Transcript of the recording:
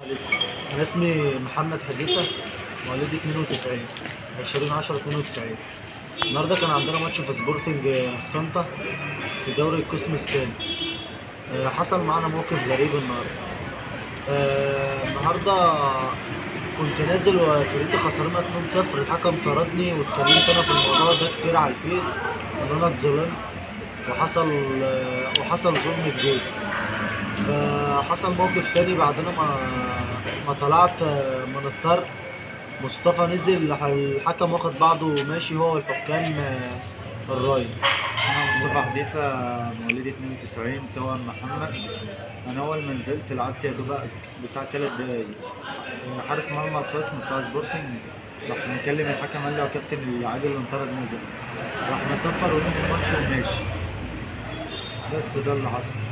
انا اسمي محمد حديثه مواليد 92 20 10 92 النهارده كان عندنا ماتش في سبورتنج في طنطا في دوري القسم السادس آه، حصل معانا موقف غريب النهارده آه، النهارده كنت نازل وفريقي خسرنا 2-0 الحكم طردني واتكلمت انا في الموضوع ده كتير على الفيس ان انا اتظلمت وحصل آه، وحصل ظلم كبير فحصل موقف تاني بعدنا ما ما طلعت من الطرد مصطفى نزل الحكم واخد بعضه وماشي هو والحكام الراي انا مصطفى حديثه مواليد 92 توأم محمد انا اول ما نزلت لعبت يا دوب بتاع ثلاث دقايق حارس مرمى الخصم بتاع سبورتنج راح مكلم الحكم قال لي يا كابتن اللاعب اللي انطرد نزل راح مصفر ونهي الماتش وماشي بس ده اللي حصل